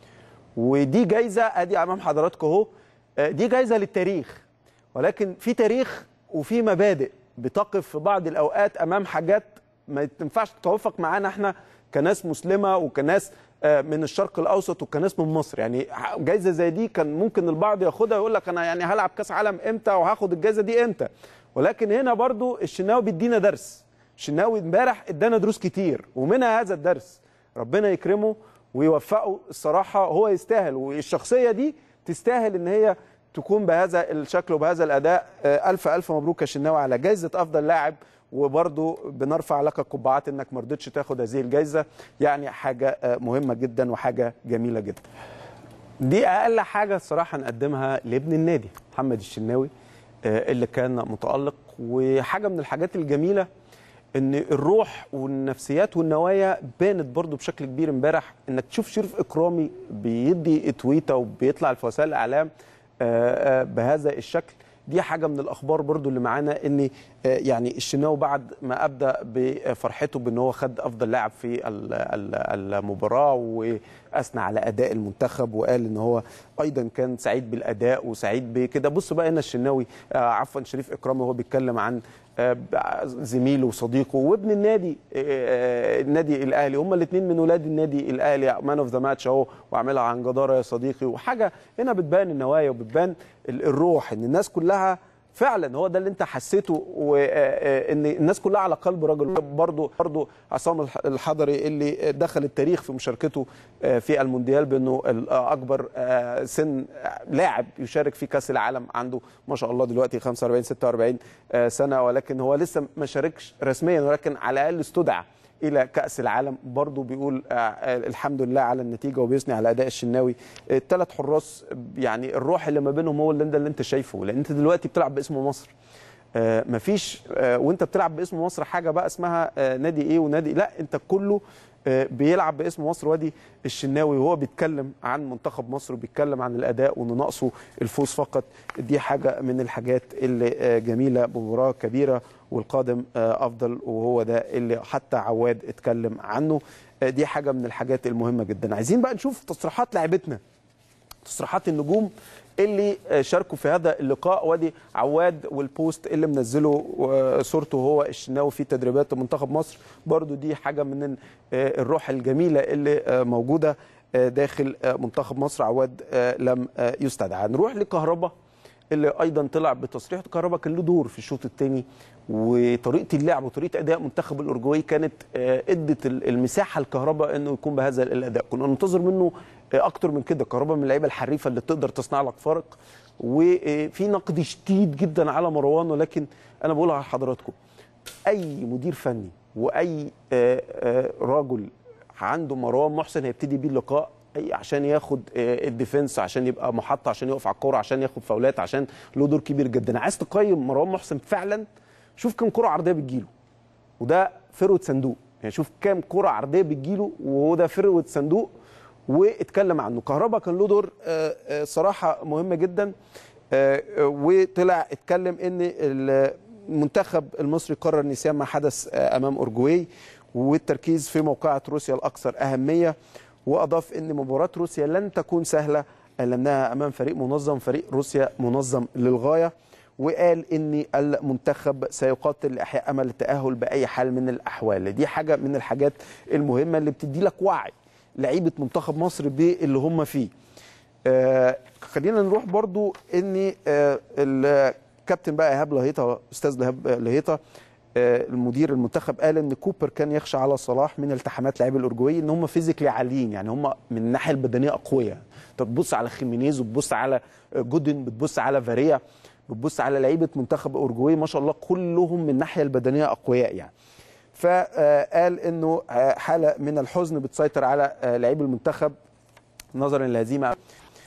ودي جايزه ادي امام حضراتكم اهو دي جايزه للتاريخ ولكن في تاريخ وفي مبادئ بتقف في بعض الاوقات امام حاجات ما تنفعش تتوافق معانا احنا كناس مسلمه وكناس من الشرق الاوسط وكناس من مصر يعني جايزه زي دي كان ممكن البعض ياخدها يقول لك انا يعني هلعب كاس عالم امتى وهاخد الجايزه دي امتى ولكن هنا برضو الشناوي بيدينا درس الشناوي امبارح ادانا دروس كتير ومنها هذا الدرس ربنا يكرمه ويوفقه الصراحه هو يستاهل والشخصيه دي تستاهل ان هي تكون بهذا الشكل وبهذا الاداء الف الف مبروك يا شناوي على جائزه افضل لاعب وبرضه بنرفع لك القبعات انك ما رضيتش تاخد هذه الجائزه يعني حاجه مهمه جدا وحاجه جميله جدا دي اقل حاجه الصراحه نقدمها لابن النادي محمد الشناوي اللي كان متالق وحاجه من الحاجات الجميله ان الروح والنفسيات والنوايا بانت برضو بشكل كبير امبارح انك تشوف شريف اكرامي بيدي تويته وبيطلع في وسائل الاعلام بهذا الشكل دي حاجه من الاخبار برضو اللي معانا ان يعني الشناوي بعد ما ابدا بفرحته بان هو خد افضل لاعب في المباراه واثنى على اداء المنتخب وقال ان هو ايضا كان سعيد بالاداء وسعيد بكده بص بقى هنا الشناوي عفوا شريف اكرامي وهو بيتكلم عن زميله وصديقه وابن النادي النادي الاهلي هما الاثنين من ولاد النادي الاهلي مان اوف ذا ماتش اهو واعملها عن جداره يا صديقي وحاجه هنا بتبان النوايا وبتبان الروح ان الناس كلها فعلا هو ده اللي انت حسيته وان الناس كلها على قلب رجل برضه برضه عصام الحضري اللي دخل التاريخ في مشاركته في المونديال بانه اكبر سن لاعب يشارك في كاس العالم عنده ما شاء الله دلوقتي 45 46 سنه ولكن هو لسه ما شاركش رسميا ولكن على الاقل استدعى الى كاس العالم برضه بيقول الحمد لله على النتيجه وبيثني على اداء الشناوي الثلاث حراس يعني الروح اللي ما بينهم هو اللي, اللي انت شايفه لان انت دلوقتي بتلعب باسم مصر آه مفيش آه وانت بتلعب باسم مصر حاجه بقى اسمها آه نادي ايه ونادي لا انت كله بيلعب باسم مصر وادي الشناوي وهو بيتكلم عن منتخب مصر وبيتكلم عن الاداء وان ناقصه الفوز فقط دي حاجه من الحاجات اللي جميله مباراه كبيره والقادم افضل وهو ده اللي حتى عواد اتكلم عنه دي حاجه من الحاجات المهمه جدا عايزين بقى نشوف تصريحات لاعبتنا تصريحات النجوم اللي شاركوا في هذا اللقاء وادي عواد والبوست اللي منزله صورته هو الشناوي في تدريبات منتخب مصر برضو دي حاجه من الروح الجميله اللي موجوده داخل منتخب مصر عواد لم يستدعى نروح لكهربا اللي ايضا طلع بتصريح كهربا كان له دور في الشوط الثاني وطريقه اللعب وطريقه اداء منتخب الاورجواي كانت آه، ادت ال- المساحه لكهربا انه يكون بهذا الاداء كنا ننتظر منه آه، اكتر من كده كهربا من اللعيبه الحريفه اللي تقدر تصنع لك فارق وفي نقد شديد جدا على مروان ولكن انا بقولها لحضراتكم اي مدير فني واي آه، آه، راجل عنده مروان محسن هيبتدي بيه اللقاء أي عشان ياخد آه، الديفنس عشان يبقى محطه عشان يقف على الكوره عشان ياخد فاولات عشان له دور كبير جدا عايز تقيم مروان محسن فعلا شوف كم كره عرضيه بتجيله وده فروه صندوق يعني شوف كام كره عرضيه بتجيله وهو ده فروه صندوق واتكلم عنه كهربا كان له دور آه، آه، صراحه مهمه جدا آه، آه، وطلع اتكلم ان المنتخب المصري قرر نسيان ما حدث آه، امام اورجواي والتركيز في موقعة روسيا الاكثر اهميه واضاف ان مباراه روسيا لن تكون سهله لانها امام فريق منظم فريق روسيا منظم للغايه وقال ان المنتخب سيقاتل لاحياء امل التاهل باي حال من الاحوال دي حاجه من الحاجات المهمه اللي بتدي لك وعي لعيبه منتخب مصر باللي هم فيه آه خلينا نروح برضو ان آه الكابتن بقى ايهاب لهيطه استاذ ايهاب لهيطه آه المدير المنتخب قال ان كوبر كان يخشى على صلاح من التحامات لاعبي الاورجواي ان هم فيزيكلي عاليين يعني هم من الناحيه البدنيه اقوياء انت بتبص على خيمينيز وبتبص على جودن بتبص على فاريا بتبص على لعيبه منتخب اورجواي ما شاء الله كلهم من الناحيه البدنيه اقوياء يعني فقال انه حاله من الحزن بتسيطر على لعيب المنتخب نظرا للهزيمه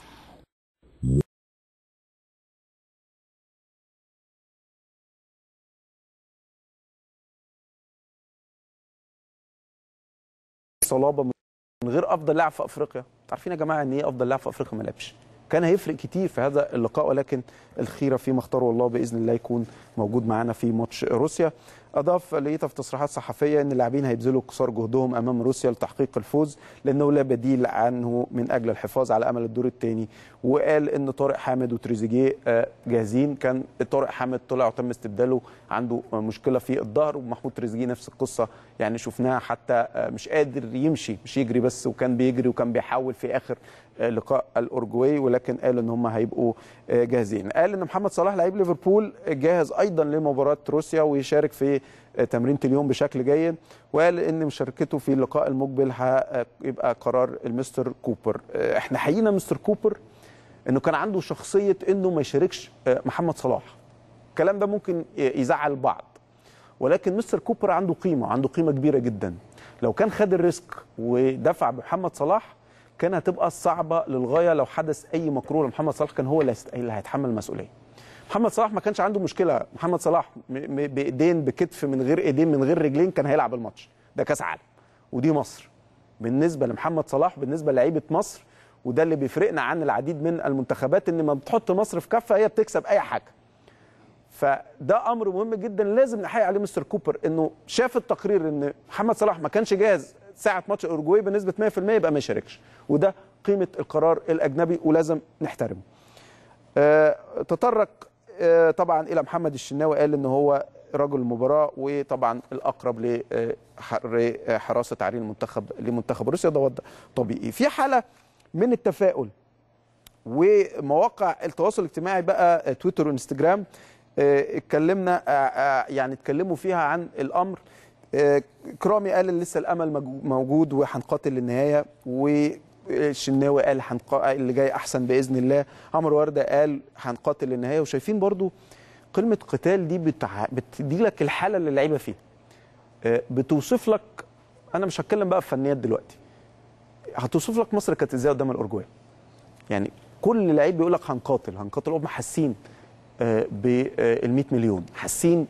صلابه من غير افضل لاعب في افريقيا عارفين يا جماعه ان ايه افضل لاعب في افريقيا ما لعبش كان هيفرق كتير في هذا اللقاء ولكن الخيره فيما اختاره الله باذن الله يكون موجود معانا في ماتش روسيا اضاف لقيتها في تصريحات صحفيه ان اللاعبين هيبذلوا قصار جهدهم امام روسيا لتحقيق الفوز لانه لا بديل عنه من اجل الحفاظ على امل الدور الثاني وقال ان طارق حامد وتريزيجيه جاهزين كان طارق حامد طلع وتم استبداله عنده مشكله في الظهر ومحمود تريزيجيه نفس القصه يعني شفناها حتى مش قادر يمشي مش يجري بس وكان بيجري وكان بيحاول في اخر لقاء الاورجواي ولكن قال ان هم هيبقوا جاهزين قال ان محمد صلاح لعيب ليفربول جاهز ايضا لمباراه روسيا ويشارك في تمرينه اليوم بشكل جيد وقال ان مشاركته في اللقاء المقبل هيبقى قرار المستر كوبر احنا حيينا مستر كوبر انه كان عنده شخصيه انه ما يشاركش محمد صلاح الكلام ده ممكن يزعل البعض ولكن مستر كوبر عنده قيمه عنده قيمه كبيره جدا لو كان خد الريسك ودفع بمحمد صلاح كان هتبقى صعبه للغايه لو حدث اي مكروه لمحمد صلاح كان هو اللي هيتحمل المسؤوليه محمد صلاح ما كانش عنده مشكله محمد صلاح بايدين بكتف من غير ايدين من غير رجلين كان هيلعب الماتش ده كاس عالم ودي مصر بالنسبه لمحمد صلاح بالنسبه لعيبه مصر وده اللي بيفرقنا عن العديد من المنتخبات ان ما بتحط مصر في كفه هي بتكسب اي حاجه فده امر مهم جدا لازم نحيي عليه مستر كوبر انه شاف التقرير ان محمد صلاح ما كانش جاهز ساعه ماتش اورجواي بنسبه 100% يبقى ما يشاركش وده قيمه القرار الاجنبي ولازم نحترمه أه تطرق أه طبعا الى محمد الشناوي قال ان هو رجل المباراه وطبعا الاقرب لحراسه تعرين المنتخب لمنتخب روسيا ده وضع طبيعي في حاله من التفاؤل ومواقع التواصل الاجتماعي بقى تويتر وانستجرام اتكلمنا يعني اتكلموا فيها عن الامر كرامي قال لسه الامل موجود وهنقاتل للنهايه والشناوي قال اللي جاي احسن باذن الله عمرو ورده قال هنقاتل للنهايه وشايفين برضو كلمه قتال دي بتع... بتدي لك الحاله اللي اللعيبه فيها بتوصف لك انا مش هتكلم بقى في فنيات دلوقتي هتوصف لك مصر كانت ازاي قدام الاورجواي يعني كل لعيب بيقول لك هنقاتل هنقاتل هم حاسين بال 100 مليون حاسين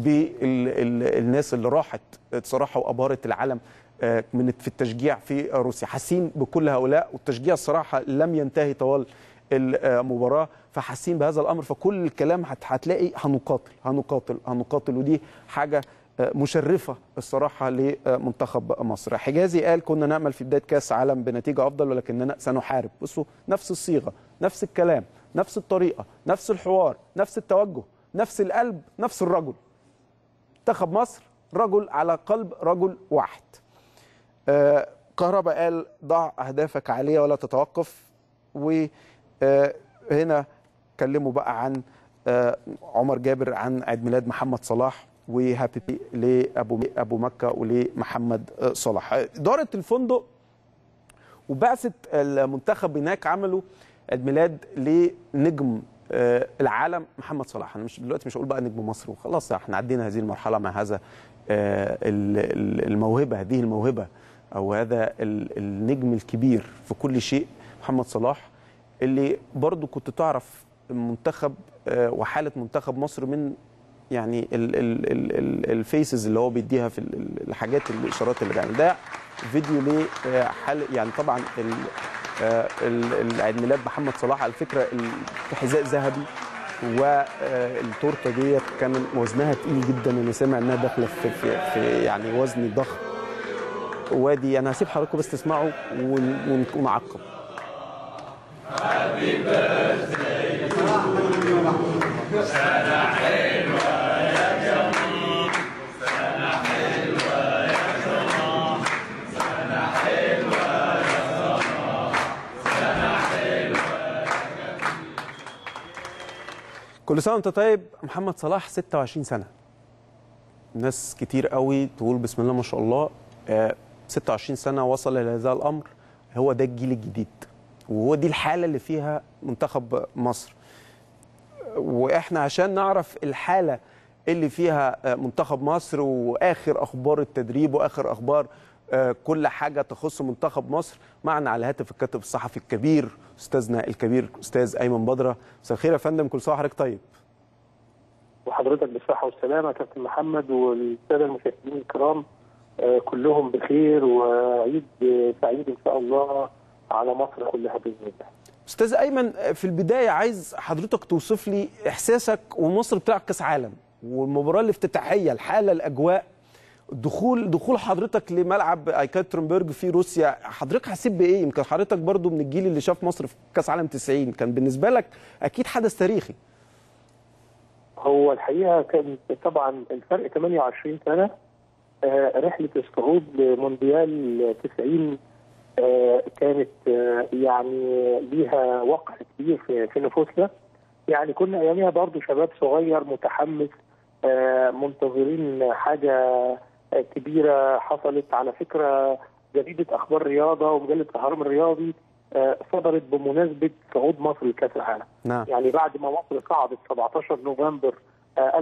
بالناس اللي راحت صراحه وابهرت العالم من في التشجيع في روسيا حاسين بكل هؤلاء والتشجيع الصراحه لم ينتهي طوال المباراه فحاسين بهذا الامر فكل الكلام هتلاقي هنقاتل هنقاتل هنقاتل ودي حاجه مشرفه الصراحه لمنتخب مصر حجازي قال كنا نامل في بدايه كاس عالم بنتيجه افضل ولكننا سنحارب بصوا نفس الصيغه نفس الكلام نفس الطريقه نفس الحوار نفس التوجه نفس القلب نفس الرجل منتخب مصر رجل على قلب رجل واحد آه كهربا قال ضع اهدافك عاليه ولا تتوقف وهنا اتكلموا بقى عن آه، عمر جابر عن عيد ميلاد محمد صلاح وهابي بي لابو ابو مكه ولمحمد آه، صلاح اداره الفندق وبعثه المنتخب هناك عملوا عيد ميلاد لنجم آه، العالم محمد صلاح انا مش دلوقتي مش هقول بقى نجم مصر وخلاص احنا عدينا هذه المرحله مع هذا آه، ال- ال- الموهبه هذه الموهبه او هذا ال- النجم الكبير في كل شيء محمد صلاح اللي برضو كنت تعرف منتخب آه، وحاله منتخب مصر من يعني ال- ال- ال- ال- الفيسز اللي هو بيديها في ال- ال- الحاجات الاشارات اللي بيعمل ده فيديو لحل يعني طبعا ال- آه، ال- ال- عيد ميلاد محمد صلاح على فكره ال- حذاء ذهبي والتورته ديت كان وزنها تقيل جدا انا سامع انها داخله في, في, في يعني وزن ضخم وادي انا هسيب حضراتكم بس تسمعوا ون- ون- ونعقب كل سنه وانت طيب محمد صلاح 26 سنه ناس كتير قوي تقول بسم الله ما شاء الله آه، 26 سنه وصل الى هذا الامر هو ده الجيل الجديد وهو دي الحاله اللي فيها منتخب مصر واحنا عشان نعرف الحاله اللي فيها آه، منتخب مصر واخر اخبار التدريب واخر اخبار آه، كل حاجه تخص منتخب مصر معنا على الهاتف الكاتب الصحفي الكبير استاذنا الكبير استاذ ايمن بدره مساء الخير يا فندم كل سنه وحضرتك طيب
وحضرتك بالصحة والسلامة يا كابتن محمد والسادة المشاهدين الكرام آه، كلهم بخير وعيد آه، سعيد إن شاء الله على مصر كلها بإذن الله.
استاذ ايمن في البدايه عايز حضرتك توصف لي احساسك ومصر بتلعب كاس عالم والمباراه الافتتاحيه الحاله الاجواء دخول دخول حضرتك لملعب ايكاترنبرج في روسيا حضرتك حسيت بايه يمكن حضرتك برضو من الجيل اللي شاف مصر في كاس عالم 90 كان بالنسبه لك اكيد حدث تاريخي
هو الحقيقة كان طبعا الفرق 28 سنة آه، رحلة الصعود لمونديال 90 آه، كانت آه، يعني ليها وقع كبير في في نفوسنا يعني كنا اياميها برضو شباب صغير متحمس آه، منتظرين حاجه آه، كبيره حصلت على فكره جريده اخبار رياضه ومجله الاهرام الرياضي آه، صدرت بمناسبه صعود مصر لكاس العالم
نعم
يعني بعد ما مصر صعدت 17 نوفمبر آه،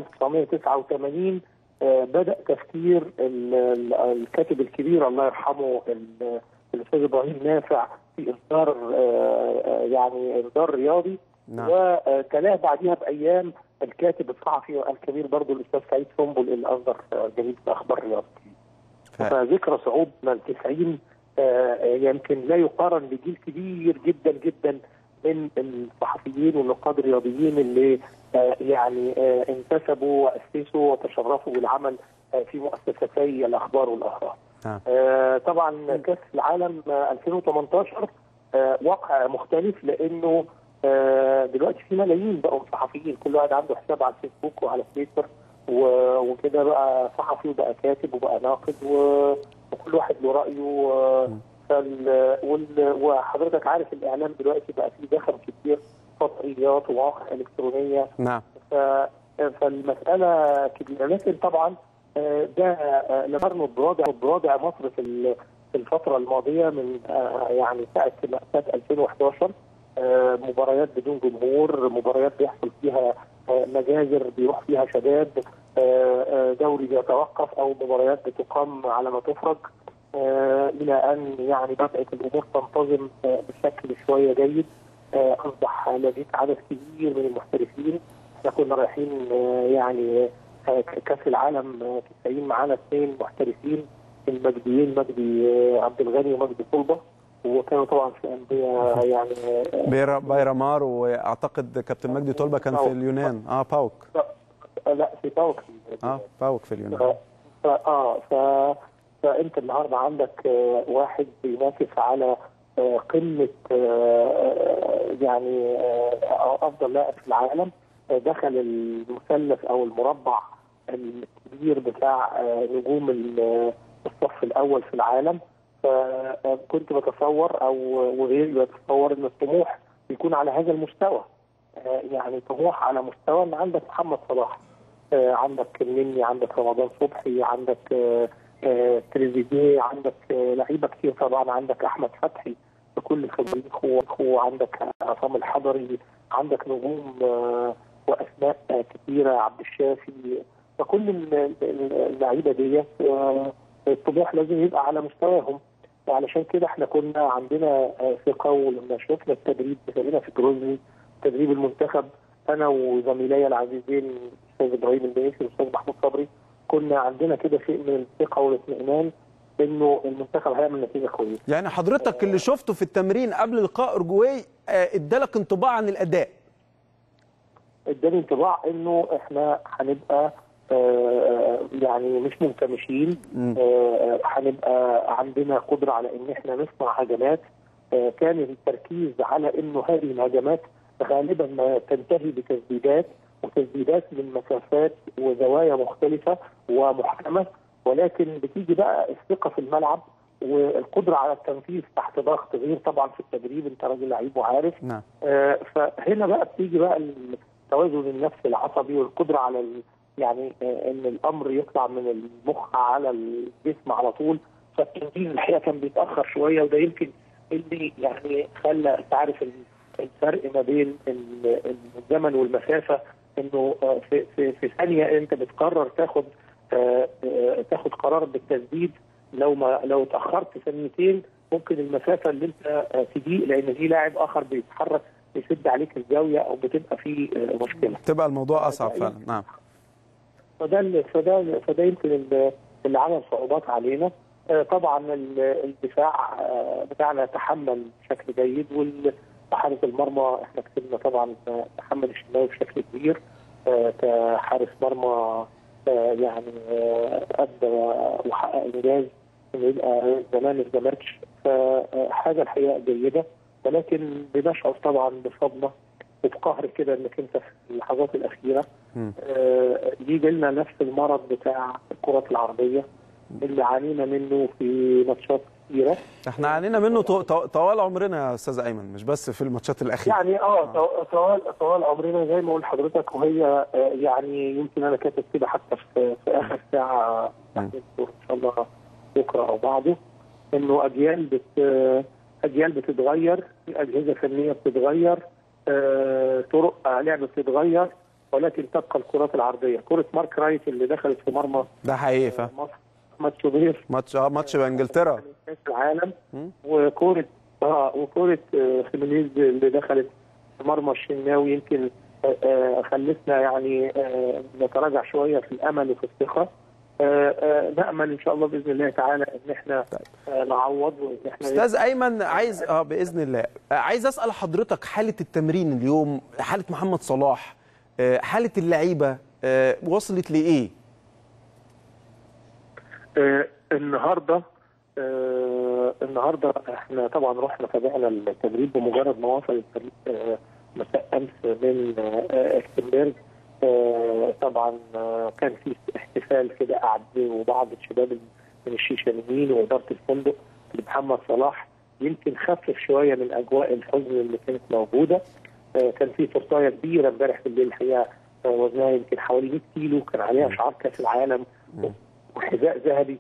1989 آه، بدا تفكير ال- ال- الكاتب الكبير الله يرحمه ال- الاستاذ ابراهيم نافع في اصدار آه، آه، يعني اصدار رياضي
نعم
وتلاه بعدها بايام الكاتب الصحفي الكبير برضه الاستاذ سعيد سنبل اللي اصدر آه، جريده اخبار الرياض
ف-
فذكرى صعودنا ال 90 آه، يمكن لا يقارن بجيل كبير جدا جدا من الصحفيين والنقاد الرياضيين اللي آه، يعني آه، انتسبوا واسسوا وتشرفوا بالعمل آه، في مؤسستي الاخبار والاهرام.
نعم.
آه، طبعا كاس العالم آه، 2018 آه، واقع مختلف لانه آه، دلوقتي في ملايين بقوا صحفيين كل واحد عنده حساب على الفيسبوك وعلى تويتر و- وكده بقى صحفي وبقى كاتب وبقى ناقد و- وكل واحد له رايه و- فال وال- وحضرتك عارف الاعلام دلوقتي بقى فيه دخل كتير فضائيات ومواقع الكترونيه
نعم
ف- فالمسألة كبيرة لكن طبعا آه، ده آه، لم نربط بوضع بوضع مصر في ال- في الفترة الماضية من آه، يعني ساعة سنة 2011 آه، مباريات بدون جمهور مباريات بيحصل فيها آه، مجازر بيروح فيها شباب آه، آه، دوري بيتوقف أو مباريات بتقام على ما تفرج آه، إلى أن يعني بدأت الأمور تنتظم آه، بشكل شوية جيد آه، أصبح لديك عدد كبير من المحترفين احنا كنا رايحين آه، يعني آه، كاس العالم آه، 90 معانا اثنين محترفين المجديين مجدي آه، عبد الغني ومجدي طلبه وكانوا طبعا في انديه يعني آه،
بيرا بايرامار واعتقد كابتن مجدي طلبه كان في اليونان اه باوك
آه، لا في باوك
اه باوك في اليونان
ف- ف- اه ف فانت النهارده عندك آه، واحد بينافس على آه، قمه آه، آه، يعني آه، افضل لاعب في العالم آه، دخل المثلث او المربع الكبير بتاع آه، نجوم ال- الصف الاول في العالم فكنت بتصور او وغيري بتصور ان الطموح يكون على هذا المستوى آه، يعني طموح على مستوى ان عندك محمد صلاح آه، عندك النني عندك رمضان صبحي عندك آه، آه، تريزيجيه عندك آه، لعيبه كتير طبعا عندك احمد فتحي بكل خبرته وعندك عصام الحضري عندك نجوم آه، واسماء آه، كتيره عبد الشافي فكل ال- ال- اللعيبه ديت آه، الطموح لازم يبقى على مستواهم وعلشان كده احنا كنا عندنا آه، ثقه ولما شفنا التدريب بتاعنا في جروزني تدريب المنتخب انا وزميلي العزيزين الاستاذ ابراهيم البيسي والاستاذ محمود صبري كنا عندنا كده شيء من الثقه والاطمئنان انه المنتخب هيعمل نتيجه كويسه
يعني حضرتك اللي شفته في التمرين قبل لقاء اورجواي آه، ادالك انطباع عن الاداء
اداني انطباع انه احنا هنبقى آه، يعني مش منكمشين آه، هنبقى عندنا قدره على ان احنا نصنع هجمات آه، كان التركيز على انه هذه الهجمات غالبا ما تنتهي بتسديدات وتسديدات من مسافات وزوايا مختلفه ومحكمه ولكن بتيجي بقى الثقه في الملعب والقدره على التنفيذ تحت ضغط غير طبعا في التدريب انت راجل لعيب وعارف
نعم
آه، فهنا بقى بتيجي بقى التوازن النفسي العصبي والقدره على ال... يعني آه، ان الامر يطلع من المخ على الجسم على طول فالتنفيذ الحقيقه كان بيتاخر شويه وده يمكن اللي يعني خلى انت عارف ال- الفرق ما بين ال- الزمن والمسافه انه آه، في في في ثانيه انت بتقرر تاخد آه، آه، تاخد قرار بالتسديد لو ما لو اتاخرت ثانيتين ممكن المسافه اللي انت آه، تضيق لان في لاعب اخر بيتحرك يسد عليك الزاويه او بتبقى في آه، مشكله
تبقى الموضوع اصعب فعلا نعم
فده ال- فده فده يمكن ال- اللي عمل صعوبات علينا آه، طبعا ال- الدفاع آه، بتاعنا تحمل بشكل جيد وحارس المرمى احنا كسبنا طبعا آه، تحمل الشناوي بشكل كبير آه، كحارس مرمى آه، يعني آه، ادى وحقق انجاز انه يبقى زمان ما الزمالكش فحاجه الحقيقه جيده ولكن بنشعر طبعا بصدمه وبقهر كده انك انت في اللحظات الاخيره
مم.
آه، يجي لنا نفس المرض بتاع الكرات العربيه اللي عانينا منه في ماتشات كثيره
احنا عانينا منه طو- طو- طوال عمرنا يا استاذ ايمن مش بس في الماتشات الاخيره
يعني اه طو- طوال طوال عمرنا زي ما قول حضرتك وهي آه، يعني يمكن انا كاتب كده حتى في, في اخر ساعه
مم.
ان شاء الله بكره او بعده انه اجيال بت آه، اجيال بتتغير اجهزه فنيه بتتغير آه، طرق لعب بتتغير ولكن تبقى الكرات العرضيه كره مارك رايت اللي دخلت في مرمى
ده حقيقي فعلا
مصر ماتش شوبير
ماتش اه ماتش بانجلترا
كاس العالم
مم.
وكوره اه وكوره آه، خيمينيز اللي دخلت في مرمى الشناوي يمكن آه، آه، خلتنا يعني آه، نتراجع شويه في الامل وفي الثقه آه، آه، نامل ان شاء الله باذن الله تعالى ان احنا آه، نعوض وان احنا
استاذ ايمن عايز اه باذن الله آه، عايز اسال حضرتك حاله التمرين اليوم حاله محمد صلاح آه، حاله اللعيبه آه، وصلت لايه
آه، النهارده آه، النهارده احنا طبعا رحنا تابعنا التدريب بمجرد ما وصل الفريق آه، مساء امس من آه، اكتنبرج آه، طبعا آه، كان في احتفال كده قعد وبعض الشباب من الشيشه اليمين واداره الفندق لمحمد صلاح يمكن خفف شويه من اجواء الحزن اللي كانت موجوده آه، كان في تورتايه كبيره امبارح بالليل الحقيقه آه، وزنها يمكن حوالي 100 كيلو كان عليها شعار كاس العالم وحذاء ذهبي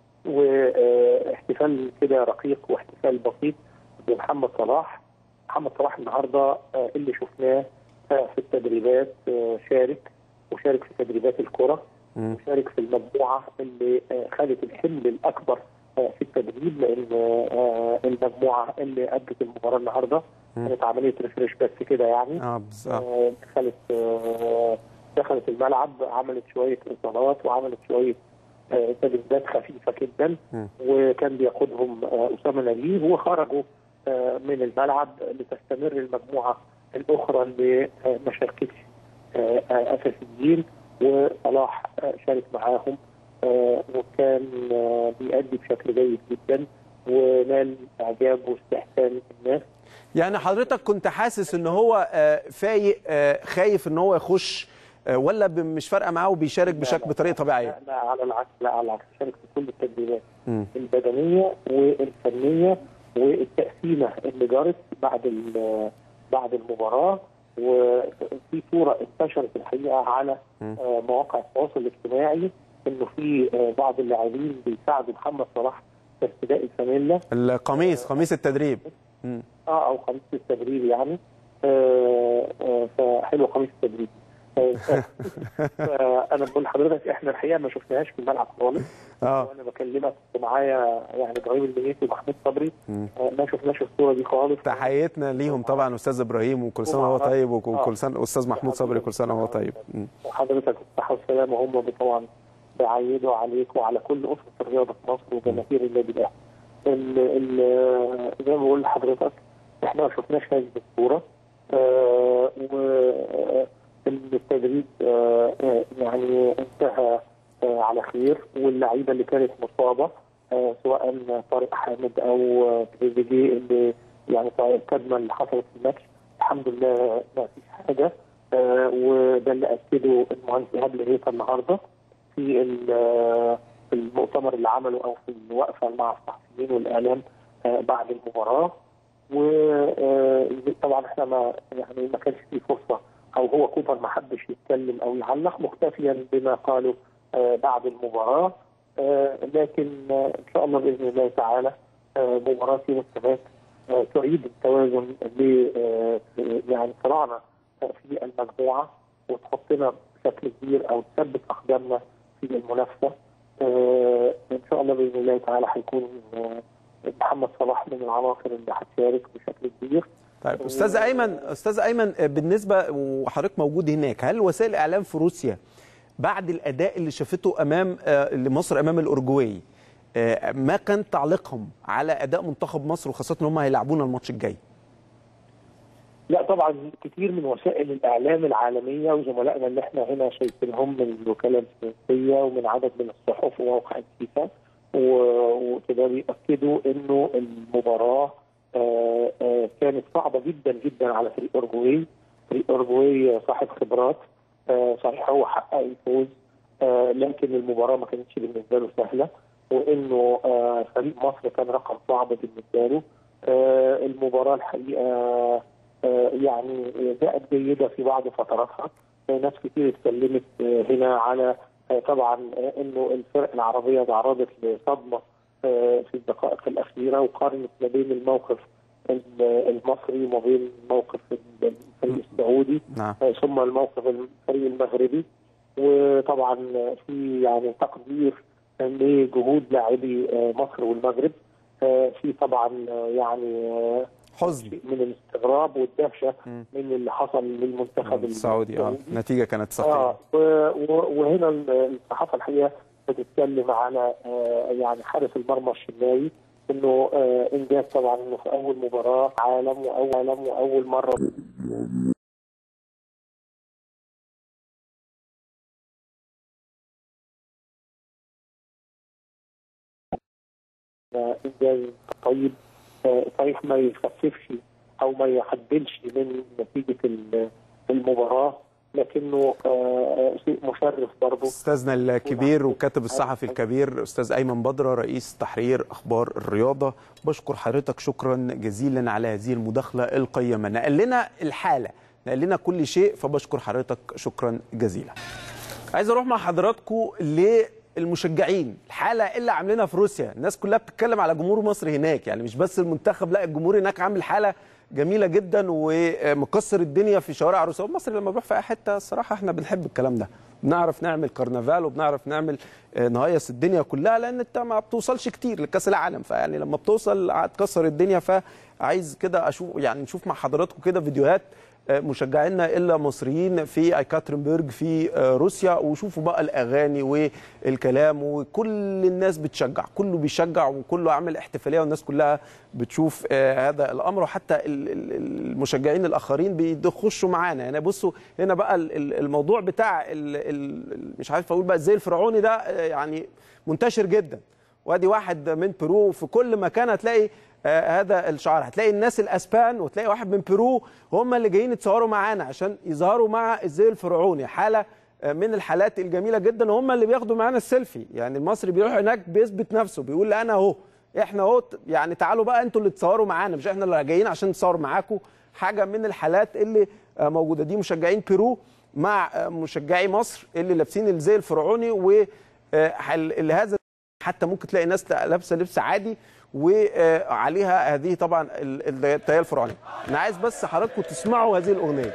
واحتفال كده رقيق واحتفال بسيط بمحمد صلاح محمد صلاح النهارده آه، اللي شفناه آه، في التدريبات آه، شارك وشارك في تدريبات الكره
مم.
وشارك في المجموعه اللي آه، خدت الحمل الاكبر آه، في التدريب لان آه، المجموعه اللي ادت المباراه النهارده
مم.
كانت عمليه ريفريش بس كده يعني
اه بالظبط
آه، دخلت آه، دخلت الملعب عملت شويه اصابات وعملت شويه آه، تدريبات خفيفه جدا
مم.
وكان بيقودهم آه، اسامه نبيه وخرجوا آه، من الملعب لتستمر المجموعه الاخرى اللي آه، ما شاركتش آه، آه، اساسيين وصلاح آه، شارك معاهم آه، وكان آه، بيأدي بشكل جيد جدا ونال اعجاب واستحسان الناس
يعني حضرتك كنت حاسس ان هو آه، فايق آه، خايف ان هو يخش آه، ولا ب- مش فارقه معاه وبيشارك بشكل بطريقه طبيعيه
لا, لا على العكس لا على العكس شارك في كل التدريبات
مم.
البدنيه والفنيه والتقسيمه اللي جرت بعد ال- بعد المباراه وفي صوره انتشرت الحقيقه على آه، مواقع التواصل الاجتماعي انه في آه، بعض اللاعبين بيساعدوا محمد صلاح في ارتداء الفانيلا
القميص قميص التدريب مم.
اه او قميص التدريب يعني آه، آه، فحلو قميص التدريب آه، ف- فانا بقول لحضرتك احنا الحقيقه ما شفناهاش في الملعب خالص
اه
وانا بكلمك معايا يعني ابراهيم المنيسي ومحمود صبري
مم.
آه، ما شفناش الصوره دي خالص
تحياتنا ليهم طبعا استاذ ابراهيم وكل سنه وهو طيب وكل سنه استاذ محمود صبري كل سنه وهو طيب مم.
وحضرتك بالصحه والسلامه هم طبعا بيعيدوا عليك وعلى كل اسره الرياضه في مصر وجماهير النادي الاهلي. ال- ال- زي ما بقول لحضرتك احنا ما شفناش هذه الصوره آه، والتدريب آه، آه، يعني انتهى آه، على خير واللعيبه اللي كانت مصابه آه، سواء طارق حامد او آه، تريزيجيه اللي يعني طارق الكدمه اللي حصلت في الماتش الحمد لله ما فيش حاجه آه، وده اللي اكده المهندس ايهاب لهيثم النهارده في ال- آه، في المؤتمر اللي عمله او في الوقفه مع الصحفيين والاعلام آه، بعد المباراه وطبعا احنا ما يعني ما كانش في فرصه او هو كوبر ما حبش يتكلم او يعلق مكتفيا بما قاله آه، بعد المباراه آه، لكن آه، ان شاء الله باذن الله تعالى آه، مباراه يوم الثلاث آه، تعيد التوازن ل آه، يعني صراعنا في المجموعه وتحطنا بشكل كبير او تثبت اقدامنا في المنافسه آه، ان شاء الله باذن الله تعالى هيكون آه، محمد صلاح من العناصر اللي هتشارك بشكل كبير
طيب استاذ ايمن استاذ ايمن بالنسبه وحضرتك موجود هناك هل وسائل الاعلام في روسيا بعد الاداء اللي شافته امام آه، لمصر امام الاورجواي آه، ما كان تعليقهم على اداء منتخب مصر وخاصه ان هم هيلعبونا الماتش الجاي
لا طبعا كتير من وسائل الاعلام العالميه وزملائنا اللي احنا هنا شايفينهم من الوكاله الفرنسيه ومن عدد من الصحف وموقع الفيفا و- وكده بيأكدوا انه المباراه آه، آه، كانت صعبه جدا جدا على فريق اورجواي، فريق اورجواي صاحب خبرات آه، صحيح هو حقق الفوز آه، لكن المباراه ما كانتش بالنسبه له سهله وانه آه، فريق مصر كان رقم صعب بالنسبه له آه، المباراه الحقيقه آه، يعني جاءت جيده في بعض فتراتها آه، ناس كتير اتكلمت آه، هنا على آه، طبعا آه، انه الفرق العربيه تعرضت لصدمه آه، في الدقائق الاخيره وقارنت ما بين الموقف ال- المصري وما بين موقف الفريق السعودي
نعم
آه، ثم الموقف الفريق المغربي وطبعا في يعني تقدير لجهود لاعبي آه، مصر والمغرب آه، في طبعا آه، يعني آه،
حزن
شيء من الاستغراب والدهشه
مم.
من اللي حصل للمنتخب
السعودي اه النتيجه كانت
اه
صحيحه
و- و- وهنا ال- الصحافه الحقيقه بتتكلم على آه يعني حارس المرمى الشناوي انه آه انجاز طبعا انه في اول مباراه عالم واول عالم واول مره آه، انجاز طيب آه، صحيح ما يخففش او ما يعدلش من نتيجه ال- المباراه لكنه آه، آه، شيء مشرف برضه
استاذنا الكبير والكاتب الصحفي الكبير استاذ ايمن بدره رئيس تحرير اخبار الرياضه بشكر حضرتك شكرا جزيلا على هذه المداخله القيمه نقل لنا الحاله نقل لنا كل شيء فبشكر حضرتك شكرا جزيلا عايز اروح مع حضراتكم للمشجعين الحاله اللي عاملينها في روسيا الناس كلها بتتكلم على جمهور مصر هناك يعني مش بس المنتخب لا الجمهور هناك عامل حاله جميله جدا ومكسر الدنيا في شوارع روسيا مصر لما بيروح في اي حته الصراحه احنا بنحب الكلام ده بنعرف نعمل كرنفال وبنعرف نعمل آه، نهيص الدنيا كلها لان انت ما بتوصلش كتير لكاس العالم فيعني لما بتوصل هتكسر الدنيا فعايز كده اشوف يعني نشوف مع حضراتكم كده فيديوهات مشجعينا الا مصريين في ايكاترنبرج في روسيا وشوفوا بقى الاغاني والكلام وكل الناس بتشجع كله بيشجع وكله عامل احتفاليه والناس كلها بتشوف آه، هذا الامر وحتى ال- ال- المشجعين الاخرين بيخشوا معانا يعني بصوا هنا بقى ال- ال- الموضوع بتاع ال- ال- مش عارف اقول بقى ازاي الفرعوني ده آه، يعني منتشر جدا وادي واحد من بيرو في كل مكان هتلاقي آه هذا الشعار هتلاقي الناس الاسبان وتلاقي واحد من بيرو هم اللي جايين يتصوروا معانا عشان يظهروا مع الزي الفرعوني حاله آه، من الحالات الجميله جدا هم اللي بياخدوا معانا السيلفي يعني المصري بيروح هناك بيثبت نفسه بيقول لا انا اهو احنا اهو يعني تعالوا بقى انتوا اللي تصوروا معانا مش احنا اللي جايين عشان نتصور معاكم حاجه من الحالات اللي آه، موجوده دي مشجعين بيرو مع آه، مشجعي مصر اللي لابسين الزي الفرعوني وهذا حتى ممكن تلاقي ناس لابسه لبس عادي وعليها هذه طبعا ال- التايه الفرعونيه انا عايز بس حضراتكم تسمعوا هذه الاغنيه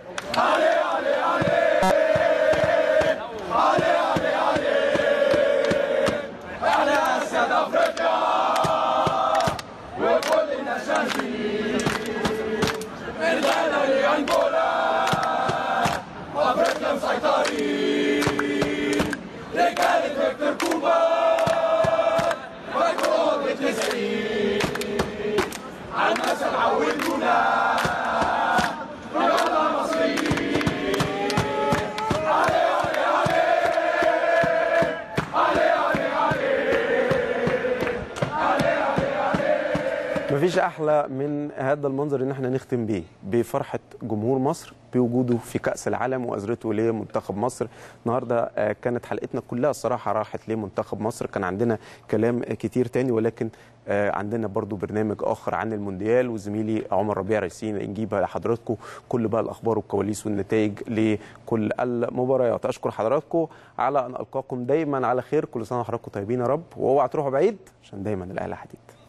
مفيش احلى من هذا المنظر ان احنا نختم بيه بفرحه جمهور مصر بوجوده في كاس العالم وازرته لمنتخب مصر النهارده آه، كانت حلقتنا كلها الصراحه راحت لمنتخب مصر كان عندنا كلام كتير تاني ولكن آه، عندنا برضو برنامج اخر عن المونديال وزميلي عمر ربيع رئيسين نجيب لحضراتكم كل بقى الاخبار والكواليس والنتائج لكل المباريات اشكر حضراتكم على ان القاكم دايما على خير كل سنه وحضراتكم طيبين يا رب واوعى تروحوا بعيد عشان دايما الاهلي حديد